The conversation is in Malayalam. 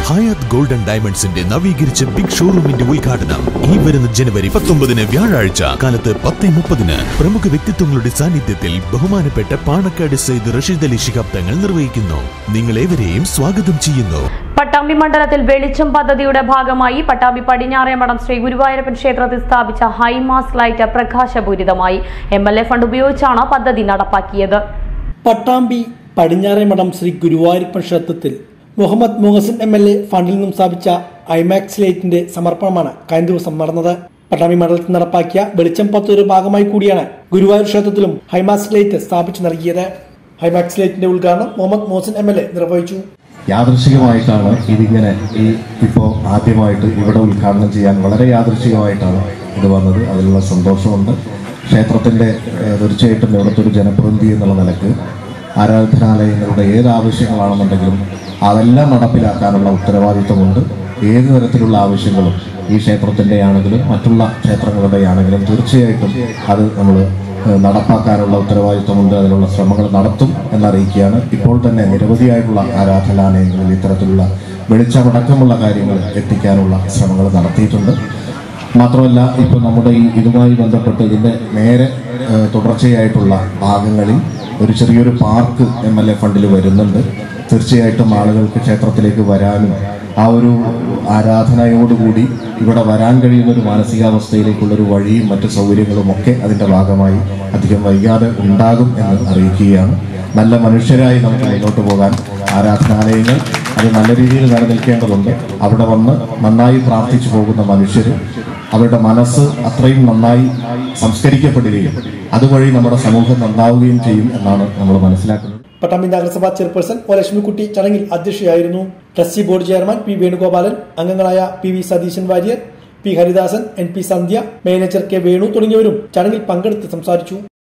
ഹയാത്ത് ഗോൾഡൻ ഡയമണ്ട്സിന്റെ നവീകരിച്ച ബിഗ് ഷോറൂമിന്റെ ഉദ്ഘാടനം ഈ വരുന്ന ജനുവരി പത്തൊമ്പതിന് വ്യാഴാഴ്ച കാലത്ത് പത്ത് മുപ്പതിന് പ്രമുഖ വ്യക്തിത്വങ്ങളുടെ സാന്നിധ്യത്തിൽ ബഹുമാനപ്പെട്ട പാണക്കാട് സെയ്ദ് റഷീദ് അലി ശിഹാബ് തങ്ങൾ നിർവഹിക്കുന്നു നിങ്ങളേവരെയും സ്വാഗതം ചെയ്യുന്നു പട്ടാമ്പി മണ്ഡലത്തിൽ വെളിച്ചം പദ്ധതിയുടെ ഭാഗമായി പട്ടാമ്പി പടിഞ്ഞാറേമഠം ശ്രീ ഗുരുവായൂരപ്പൻ ക്ഷേത്രത്തിൽ സ്ഥാപിച്ച ഹൈമാസ് ലൈറ്റ് പ്രകാശപൂരിതമായി എം എൽ എ ഫണ്ട് ഉപയോഗിച്ചാണ് പദ്ധതി നടപ്പാക്കിയത് പട്ടാമ്പി പടിഞ്ഞാറേമഠം ശ്രീ ഗുരുവായൂരപ്പൻ ക്ഷേത്രത്തിൽ Muhammad Muhsin M L A ഫണ്ടിൽ നിന്നും സ്ഥാപിച്ച ഐമാക്സ് ലൈറ്റിന്റെ സമർപ്പണമാണ് കഴിഞ്ഞ ദിവസം നടന്നത് പട്ടാമ്പി മണ്ഡലത്തിൽ നടപ്പാക്കിയ വെളിച്ചം പദ്ധതിയുടെ ഭാഗമായി കൂടിയാണ് ഗുരുവായൂർ ക്ഷേത്രത്തിലും ഹൈമാക്സ് ലൈറ്റ് സ്ഥാപിച്ചു നൽകിയത് ഹൈമാക്സ് ലൈറ്റിന്റെ ഉദ്ഘാടനം Muhammad Muhsin M L A നിർവഹിച്ചു യാദൃശികമായിട്ടാണ് ഇതിങ്ങനെ ഈ ഇപ്പോൾ ആദ്യമായിട്ട് ഇവിടെ ഉദ്ഘാടനം ചെയ്യാൻ വളരെ യാദൃശികമായിട്ടാണ് ഇത് വന്നത് അതിലുള്ള സന്തോഷമുണ്ട് ക്ഷേത്രത്തിൻ്റെ ഏഹ്, തീർച്ചയായിട്ടും ഇവിടുത്തെ ഒരു ജനപ്രതിനിധി എന്നുള്ള നിലക്ക് ആരാധനാലയങ്ങളുടെ ഏത് ആവശ്യങ്ങളാണെന്നുണ്ടെങ്കിലും അതെല്ലാം നടപ്പിലാക്കാനുള്ള ഉത്തരവാദിത്വമുണ്ട് ഏത് തരത്തിലുള്ള ആവശ്യങ്ങളും ഈ ക്ഷേത്രത്തിൻ്റെ ആണെങ്കിലും മറ്റുള്ള ക്ഷേത്രങ്ങളുടെ ആണെങ്കിലും തീർച്ചയായിട്ടും അത് നമ്മൾ ഏഹ് നടപ്പാക്കാനുള്ള ഉത്തരവാദിത്വമുണ്ട് അതിനുള്ള ശ്രമങ്ങൾ നടത്തും എന്നറിയിക്കുകയാണ് ഇപ്പോൾ തന്നെ നിരവധിയായിട്ടുള്ള ആരാധനാലയങ്ങളിൽ ഇത്തരത്തിലുള്ള വെളിച്ചമടക്കമുള്ള കാര്യങ്ങൾ എത്തിക്കാനുള്ള ശ്രമങ്ങൾ നടത്തിയിട്ടുണ്ട് മാത്രമല്ല ഇപ്പോൾ നമ്മുടെ ഈ ഇതുമായി ബന്ധപ്പെട്ട് ഇതിൻ്റെ നേരെ ഏഹ് തുടർച്ചയായിട്ടുള്ള ഭാഗങ്ങളിൽ ഒരു ചെറിയൊരു പാർക്ക് എം എൽ എ ഫണ്ടിൽ വരുന്നുണ്ട് തീർച്ചയായിട്ടും ആളുകൾക്ക് ക്ഷേത്രത്തിലേക്ക് വരാനും ആ ഒരു ആരാധനയോടുകൂടി ഇവിടെ വരാൻ കഴിയുന്ന ഒരു മാനസികാവസ്ഥയിലേക്കുള്ളൊരു വഴിയും മറ്റു സൗകര്യങ്ങളും ഒക്കെ അതിൻ്റെ ഭാഗമായി അധികം വൈകാതെ ഉണ്ടാകും എന്ന് അറിയിക്കുകയാണ് നല്ല മനുഷ്യരായി നമുക്ക് മുന്നോട്ട് പോകാൻ ആരാധനാലയങ്ങൾ അത് നല്ല രീതിയിൽ നിലനിൽക്കേണ്ടതുണ്ട് അവിടെ വന്ന് നന്നായി പ്രാർത്ഥിച്ചു പോകുന്ന മനുഷ്യർ അവരുടെ മനസ്സ് അത്രയും നന്നായി സംസ്കരിക്കപ്പെടുകയും അതുവഴി നമ്മുടെ സമൂഹം നന്നാവുകയും ചെയ്യും എന്നാണ് നമ്മൾ മനസ്സിലാക്കുന്നത് പട്ടാമ്പി നഗരസഭാ ചെയർപേഴ്സൺ ഒ ലക്ഷ്മിക്കുട്ടി ചടങ്ങിൽ അധ്യക്ഷയായിരുന്നു trustee board chairman P Venugopalan അംഗങ്ങളായ P V Satheesan Warrier P Haridasan N P Sandhya manager K Venu തുടങ്ങിയവരും ചടങ്ങിൽ പങ്കെടുത്ത് സംസാരിച്ചു